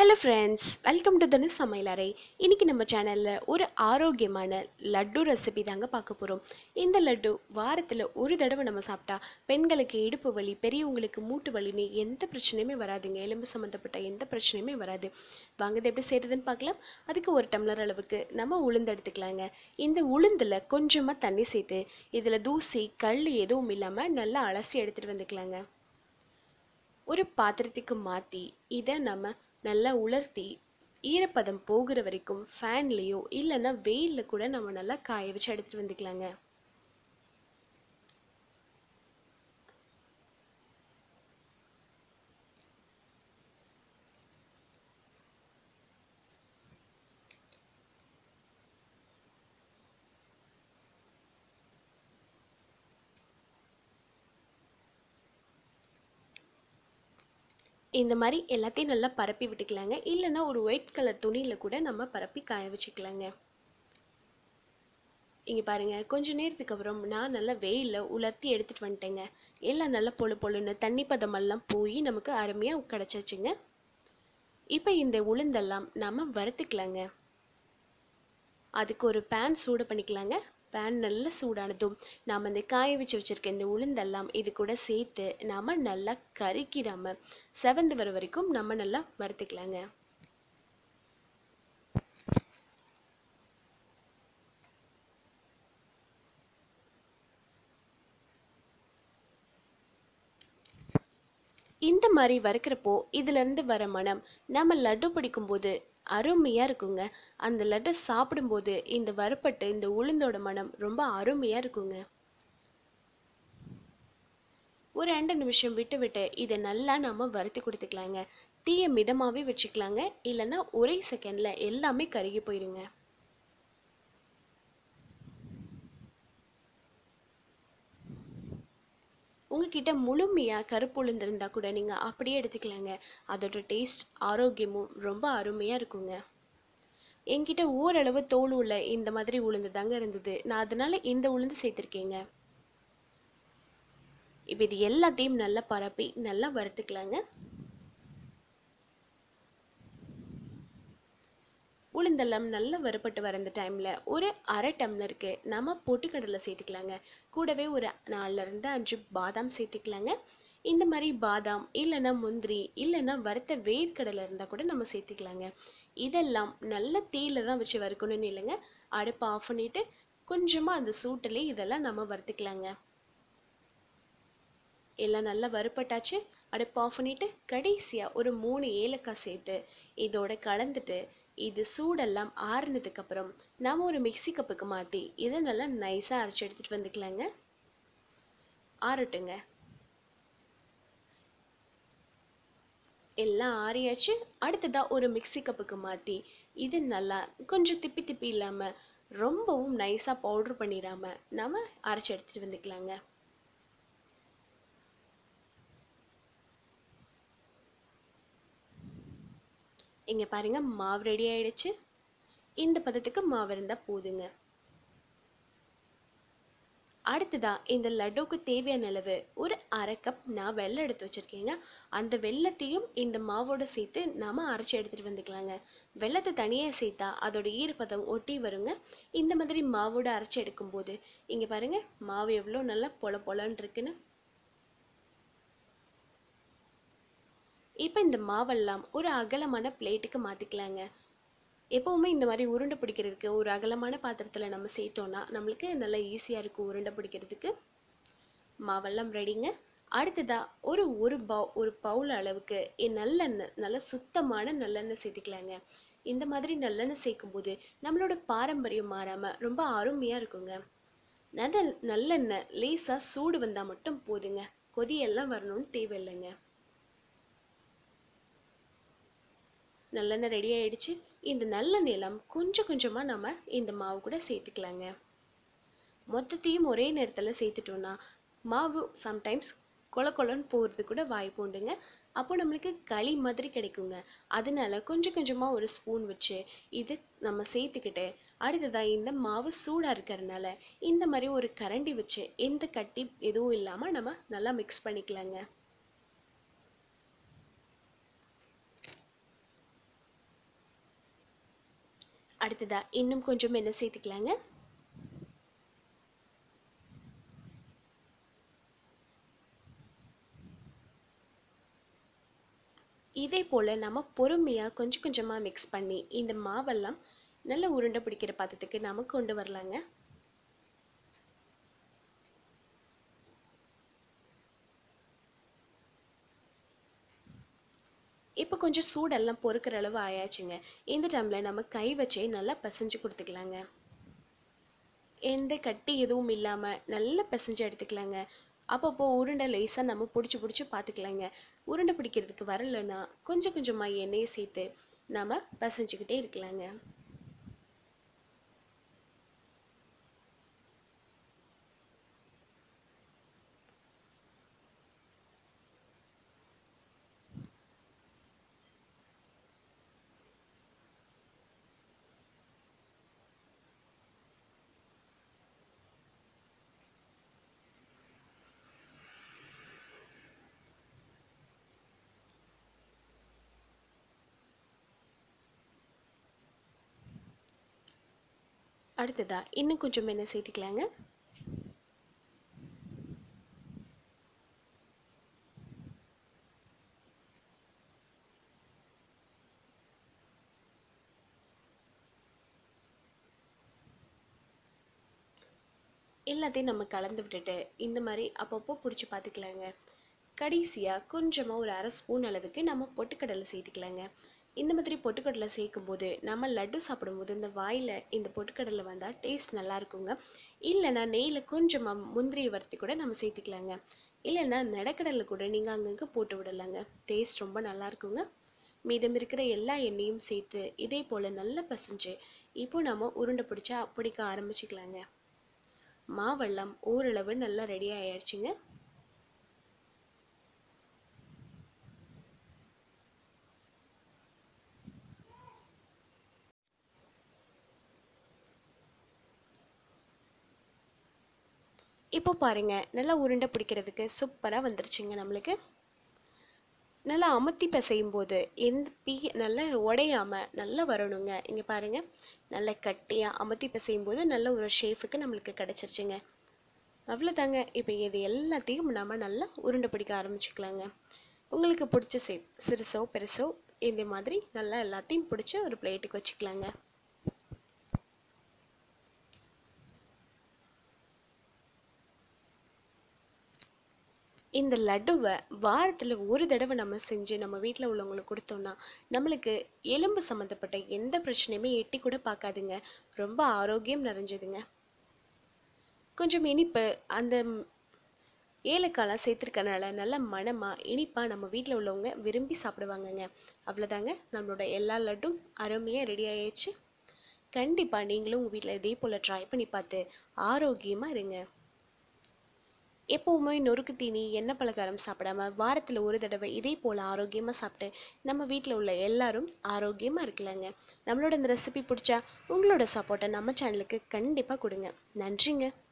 hello friends welcome to தனு சமையலறை இன்றைக்கி நம்ம சேனலில் ஒரு ஆரோக்கியமான லட்டு ரெசிபி தாங்க பார்க்க போகிறோம் இந்த லட்டு வாரத்தில் ஒரு தடவை நம்ம சாப்பிட்டா பெண்களுக்கு இடுப்பு வலி பெரியவங்களுக்கு மூட்டு வலின்னு எந்த பிரச்சனையுமே வராதுங்க எலும்பு சம்மந்தப்பட்ட எந்த பிரச்சனையுமே வராது வாங்க இது எப்படி செய்கிறதுன்னு பார்க்கலாம் அதுக்கு ஒரு டம்ளர் அளவுக்கு நம்ம உளுந்து எடுத்துக்கலாங்க இந்த உளுந்தில் கொஞ்சமாக தண்ணி சேர்த்து இதில் தூசி கல் எதுவும் இல்லாமல் நல்லா அலசி எடுத்துகிட்டு வந்துக்கலாங்க ஒரு பாத்திரத்துக்கு மாற்றி இதை நம்ம நல்லா உலர்த்தி ஈரப்பதம் போகிற வரைக்கும் ஃபேன்லேயோ இல்லைன்னா வெயிலில் கூட நம்ம நல்லா காய வச்சு எடுத்துகிட்டு வந்துக்கலாங்க இந்த மாதிரி எல்லாத்தையும் நல்லா பரப்பி விட்டுக்கலாங்க இல்லைன்னா ஒரு ஒயிட் கலர் துணியில் கூட நம்ம பரப்பி காய வச்சுக்கலாங்க இங்கே பாருங்கள் கொஞ்ச நேரத்துக்கு அப்புறம் நான் நல்லா வெயிலில் உலர்த்தி எடுத்துகிட்டு வந்துட்டேங்க எல்லாம் நல்லா பொழு பொழுன்னு தண்ணி பதமெல்லாம் போய் நமக்கு அருமையாக கிடச்சிச்சுங்க இப்போ இந்த உளுந்தெல்லாம் நம்ம வறுத்துக்கலாங்க அதுக்கு ஒரு பேன் சூடு பண்ணிக்கலாங்க பேன் நல்லா சூடானதும் நாம் இந்த காய வச்சு வச்சுருக்க இந்த உளுந்தெல்லாம் இது கூட சேர்த்து நாம் நல்லா கருக்கிடாமல் செவந்து வர வரைக்கும் நம்ம நல்லா வறுத்துக்கலாங்க இந்த மாதிரி வறுக்கிறப்போ இதுலேருந்து வர மனம் நம்ம லட்டு பிடிக்கும்போது அருமையாக இருக்குங்க அந்த லட்டை சாப்பிடும்போது இந்த வறுப்பட்டு இந்த உளுந்தோட மனம் ரொம்ப அருமையாக இருக்குங்க ஒரு ரெண்டு நிமிஷம் விட்டு விட்டு இதை நல்லா நம்ம வறுத்து கொடுத்துக்கலாங்க தீயை மிதமாகவே வச்சுக்கலாங்க இல்லைன்னா ஒரே செகண்டில் எல்லாமே கருகி போயிருங்க உங்ககிட்ட முழுமையாக கருப்பு உளுந்து இருந்தால் கூட நீங்கள் அப்படியே எடுத்துக்கலாங்க அதோட டேஸ்ட் ஆரோக்கியமும் ரொம்ப அருமையாக இருக்குங்க என்கிட்ட ஓரளவு தோல் உள்ள இந்த மாதிரி உளுந்து தாங்க இருந்தது நான் அதனால இந்த உளுந்து சேர்த்துருக்கேங்க இப்போ இது எல்லாத்தையும் நல்லா பரப்பி நல்லா வறுத்துக்கலாங்க உளுந்தெல்லாம் நல்லா வறுப்பட்டு வர இந்த டைமில் ஒரு அரை டம்ளருக்கு நம்ம பொட்டுக்கடலை சேர்த்துக்கலாங்க கூடவே ஒரு நாலுலேருந்து அஞ்சு பாதாம் சேர்த்துக்கலாங்க இந்த மாதிரி பாதாம் இல்லைன்னா முந்திரி இல்லைன்னா வறுத்த வேர்க்கடலை இருந்தால் கூட நம்ம சேர்த்துக்கலாங்க இதெல்லாம் நல்ல தீயில தான் வச்சு வறுக்கணும்னு இல்லைங்க அடுப்பை ஆஃப் பண்ணிவிட்டு கொஞ்சமாக அந்த சூட்டிலே இதெல்லாம் நம்ம வறுத்துக்கலாங்க எல்லாம் நல்லா வறுப்பட்டாச்சு அடுப்பு ஆஃப் பண்ணிவிட்டு கடைசியாக ஒரு மூணு ஏலக்காய் சேர்த்து இதோட கலந்துட்டு இது சூடெல்லாம் ஆறுனதுக்கப்புறம் நாம் ஒரு மிக்சி கப்புக்கு மாற்றி இதை நல்லா நைஸாக அரைச்சி எடுத்துகிட்டு வந்துக்கலாங்க ஆறட்டுங்க எல்லாம் ஆறியாச்சு அடுத்ததாக ஒரு மிக்சி கப்புக்கு மாற்றி இது நல்லா கொஞ்சம் திப்பி திப்பி இல்லாமல் ரொம்பவும் நைஸாக பவுட்ரு பண்ணிடாமல் நம்ம அரைச்சி எடுத்துகிட்டு வந்துக்கலாங்க இங்கே பாருங்கள் மாவு ரெடி ஆயிடுச்சு இந்த பதத்துக்கு மாவு இருந்தால் போதுங்க அடுத்ததா இந்த லட்டுக்கு தேவையான அளவு ஒரு அரை கப் நான் வெள்ளம் எடுத்து வச்சுருக்கேங்க அந்த வெள்ளத்தையும் இந்த மாவோட சேர்த்து நாம் அரைச்சி எடுத்துகிட்டு வந்துக்கலாங்க வெள்ளத்தை தனியாக சேர்த்தா அதோட ஈரப்பதம் ஒட்டி வருங்க இந்த மாதிரி மாவோட அரைச்சி எடுக்கும்போது இங்கே பாருங்கள் மாவு எவ்வளோ நல்லா பொல பொலன்னு இருக்குன்னு இப்போ இந்த மாவெல்லாம் ஒரு அகலமான பிளேட்டுக்கு மாற்றிக்கலாங்க எப்போவுமே இந்த மாதிரி உருண்டை பிடிக்கிறதுக்கு ஒரு அகலமான பாத்திரத்தில் நம்ம சேர்த்தோன்னா நம்மளுக்கு நல்லா ஈஸியாக இருக்கும் உருண்டை பிடிக்கிறதுக்கு மாவெல்லாம் ரெடிங்க அடுத்ததாக ஒரு ஒரு பவு ஒரு பவுல் அளவுக்கு நல்லெண்ணெய் நல்ல சுத்தமான நல்லெண்ணெய் சேர்த்துக்கலாங்க இந்த மாதிரி நல்லெண்ணெய் சேர்க்கும்போது நம்மளோட பாரம்பரியம் மாறாமல் ரொம்ப அருமையாக இருக்குங்க நல்ல நல்லெண்ணெய் லேசாக சூடு வந்தால் மட்டும் போதுங்க கொதியெல்லாம் வரணும்னு தேவையில்லைங்க நல்லெண்ணெய் ரெடி ஆகிடுச்சு இந்த நல்லெண்ணெயெல்லாம் கொஞ்சம் கொஞ்சமாக நம்ம இந்த மாவு கூட சேர்த்துக்கலாங்க மொத்தத்தையும் ஒரே நேரத்தில் சேர்த்துட்டோன்னா மாவு சம்டைம்ஸ் கொல கொலன்னு போகிறது கூட வாய்ப்பு உண்டுங்க அப்போ நம்மளுக்கு களி மாதிரி கிடைக்குங்க அதனால கொஞ்சம் கொஞ்சமாக ஒரு ஸ்பூன் வச்சு இது நம்ம சேர்த்துக்கிட்டு அடுத்ததாக இந்த மாவு சூடாக இருக்கிறதுனால இந்த மாதிரி ஒரு கரண்டி வச்சு எந்த கட்டி எதுவும் இல்லாமல் நம்ம நல்லா மிக்ஸ் பண்ணிக்கலாங்க அடுத்ததா இன்னும் கொஞ்சம் எண்ணெய் சேர்த்துக்கலாங்க இதே போல் நம்ம பொறுமையாக கொஞ்சம் கொஞ்சமாக மிக்ஸ் பண்ணி இந்த மாவெல்லாம் நல்ல உருண்டை பிடிக்கிற பதத்துக்கு நம்ம கொண்டு வரலாங்க இப்போ கொஞ்சம் சூடெல்லாம் பொறுக்கிற அளவு ஆயாச்சுங்க இந்த டைமில் நம்ம கை வச்சே நல்லா பிசைஞ்சு கொடுத்துக்கலாங்க எந்த கட்டி எதுவும் இல்லாமல் நல்லா பிசைஞ்சு எடுத்துக்கலாங்க அப்பப்போ உருண்டை லேசாக நம்ம பிடிச்சி பிடிச்சி பார்த்துக்கலாங்க உருண்டை பிடிக்கிறதுக்கு வரலைன்னா கொஞ்சம் கொஞ்சமாக எண்ணெயை சேர்த்து நம்ம பிசைஞ்சுக்கிட்டே இருக்கலாங்க அடுத்ததா இன்னும் கொஞ்சம் எண்ணெய் சேர்த்துக்கலாங்க எல்லாத்தையும் நம்ம கலந்து விட்டுட்டு இந்த மாதிரி அப்பப்போ பிடிச்சி பார்த்துக்கலாங்க கடைசியாக கொஞ்சமாக ஒரு அரை ஸ்பூன் அளவுக்கு நம்ம பொட்டுக்கடலை சேர்த்துக்கலாங்க இந்த மாதிரி பொட்டுக்கடலை சேர்க்கும்போது நம்ம லட்டு சாப்பிடும்போது இந்த வாயில் இந்த பொட்டுக்கடலை வந்தால் டேஸ்ட் நல்லா இருக்குங்க இல்லைன்னா நெய்யில் கொஞ்சமாக முந்திரியை வறுத்து கூட நம்ம சேர்த்துக்கலாங்க இல்லைன்னா நடக்கடலை கூட நீங்கள் அங்கங்கே போட்டு விடலாங்க டேஸ்ட் ரொம்ப நல்லா இருக்குங்க மீதம் இருக்கிற எல்லா எண்ணெயும் சேர்த்து இதே போல் நல்லா பசைஞ்சு இப்போ நம்ம உருண்டை பிடிச்சா பிடிக்க ஆரம்பிச்சுக்கலாங்க மாவெல்லாம் ஓரளவு நல்லா ரெடி ஆயிடுச்சுங்க இப்போ பாருங்க நல்லா உருண்டை பிடிக்கிறதுக்கு சூப்பராக வந்துருச்சுங்க நம்மளுக்கு நல்லா அமுத்தி பிசையும் போது எந்த பீ நல்லா உடையாம நல்லா வரணுங்க இங்கே பாருங்க நல்லா கட்டியாக அமுத்தி பிசையும் போது நல்ல ஒரு ஷேஃபுக்கு நம்மளுக்கு கிடச்சிருச்சுங்க அவ்வளோதாங்க இப்போ இது எல்லாத்தையும் நம்ம நல்லா உருண்டை பிடிக்க ஆரம்பிச்சுக்கலாங்க உங்களுக்கு பிடிச்ச ஷேப் சிறுசோ பெருசோ இந்த மாதிரி நல்லா எல்லாத்தையும் பிடிச்சி ஒரு பிளேட்டுக்கு வச்சுக்கலாங்க இந்த லட்டுவை வாரத்தில் ஒரு தடவை நம்ம செஞ்சு நம்ம வீட்டில் உள்ளவங்களுக்கு கொடுத்தோம்னா நம்மளுக்கு எலும்பு சம்மந்தப்பட்ட எந்த பிரச்சனையுமே எட்டி கூட பார்க்காதுங்க ரொம்ப ஆரோக்கியம் நிறைஞ்சதுங்க கொஞ்சம் இனிப்பு அந்த ஏலக்காய்லாம் சேர்த்துருக்கனால நல்ல மணமாக இனிப்பாக நம்ம வீட்டில் உள்ளவங்க விரும்பி சாப்பிடுவாங்கங்க அவ்வளோதாங்க நம்மளோட எல்லா லட்டும் அருமையாக ரெடி ஆயிடுச்சு கண்டிப்பாக நீங்களும் உங்கள் வீட்டில் இதே போல் ட்ரை பண்ணி பார்த்து ஆரோக்கியமாக இருங்க எப்போவுமே நொறுக்கு தீனி எண்ணெய் பலகாரம் சாப்பிடாம வாரத்தில் ஒரு தடவை இதே போல் ஆரோக்கியமாக சாப்பிட்டு நம்ம வீட்டில் உள்ள எல்லாரும் ஆரோக்கியமாக இருக்கலாங்க நம்மளோட இந்த ரெசிபி பிடிச்சா உங்களோட சப்போர்ட்டை நம்ம சேனலுக்கு கண்டிப்பாக கொடுங்க நன்றிங்க